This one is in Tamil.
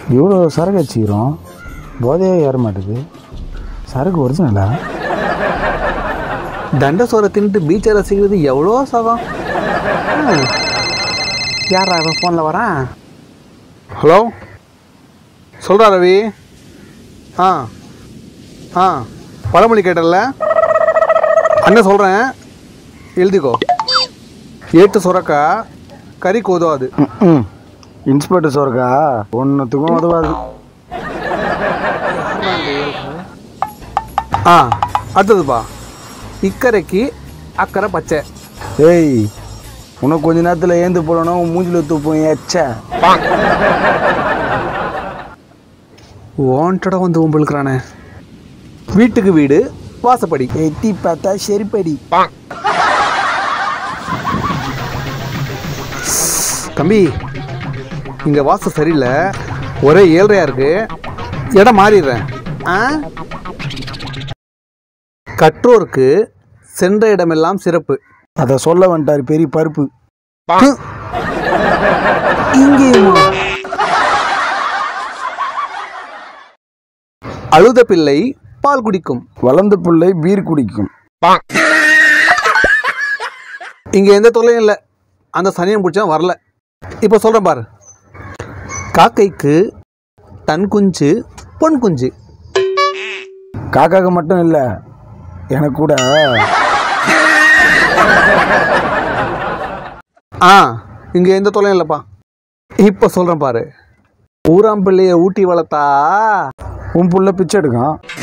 இவ்வளோ சரக்கு வச்சுக்கிறோம் போதையே ஏற மாட்டுது சரக்கு ஒரிஜினலா தண்ட சோறை தின்ட்டு பீச்சை ரசிக்கிறது எவ்வளோ சுகம் யாரா அவன் ஃபோனில் வரான் ஹலோ சொல்கிறா ரவி ஆ ஆ பழமொழி கேட்டல அண்ணன் சொல்கிறேன் எழுதிக்கோ ஏட்டு சுரக்கா கறிக்கு உதவாது ம் இன்ஸ்பெக்டர் சோர்க்கா ஒன்றுத்துக்கும் உதவாது ஆ அடுத்ததுப்பா இக்கரைக்கு அக்கறை பச்சை ஏய் உனக்கு கொஞ்ச நேரத்தில் ஏந்து போடணும் உன் மூஞ்சில் தூப்போம் எச்ச ஓன்டட வந்து உம்பளுக்குறானே வீட்டுக்கு வீடு வாசப்படி எட்டி பார்த்தா செருப்படி தம்பி இங்கே வாசம் சரியில்லை ஒரே ஏழ்றையா இருக்கு இடம் மாறிடுறேன் ஆ கற்றோருக்கு சென்ற இடமெல்லாம் சிறப்பு அதை சொல்ல வந்துட்டார் பெரிய பருப்பு இங்கேயுமா அழுத பிள்ளை பால் குடிக்கும் வளர்ந்த பிள்ளை பீர் குடிக்கும் இங்க எந்த தொல்லையும் இல்லை அந்த சனியம் பிடிச்சா வரல இப்போ சொல்றேன் பாரு காக்கைக்கு தன் குஞ்சு பொன் குஞ்சு காக்காக்கு மட்டும் இல்லை எனக்கு கூட ஆ இங்க எந்த தொல்லையும் இல்லைப்பா இப்போ சொல்றேன் பாரு ஊராம் பிள்ளைய ஊட்டி வளர்த்தா உன் புள்ள பிச்சை எடுக்கும்